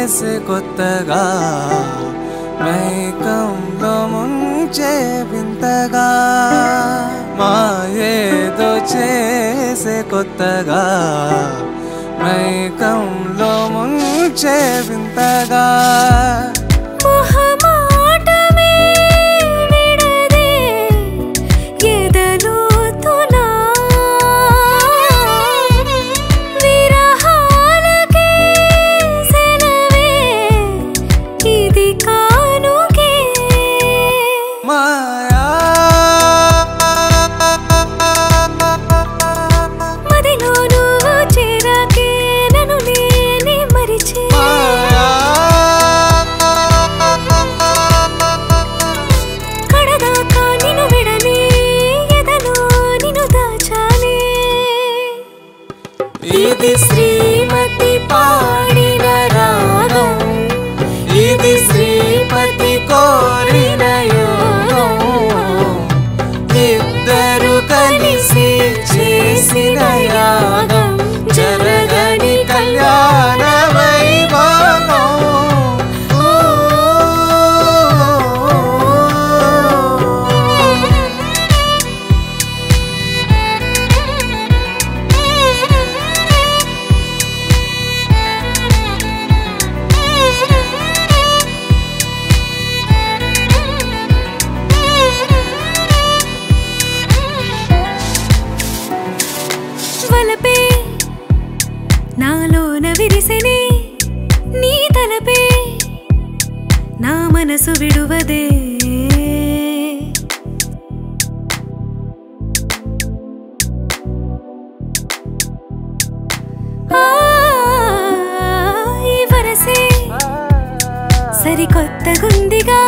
చేసే కొత్తగా మైకంలో ముంచే వింతగా మాయేదో చేసే కొత్తగా మైకంలో ముంచే వింతగా మొహమాటమే విడదే ఎదలోతునా విరహాలకే సెలవే ఇది కానుకే మాయా మదిలో నువ్వు చేరాకే నన్ను నేనే మరిచే మాయా కడదాకా నిన్ను విడని ఎదలో నిన్ను దాచానే ఇది శ్రీమతి పాడిన రాగం ఇది శ్రీపతి కోరిన యోగం ఇద్దరు కలిసి చేసిన యాగం జరగని కళ్యాణ వైభవం వలపే నాలోన విరిసెనే నీ తలపే నా మనసు విడువదే ఆ, ఈ వరసే సరికొత్తగుందిగా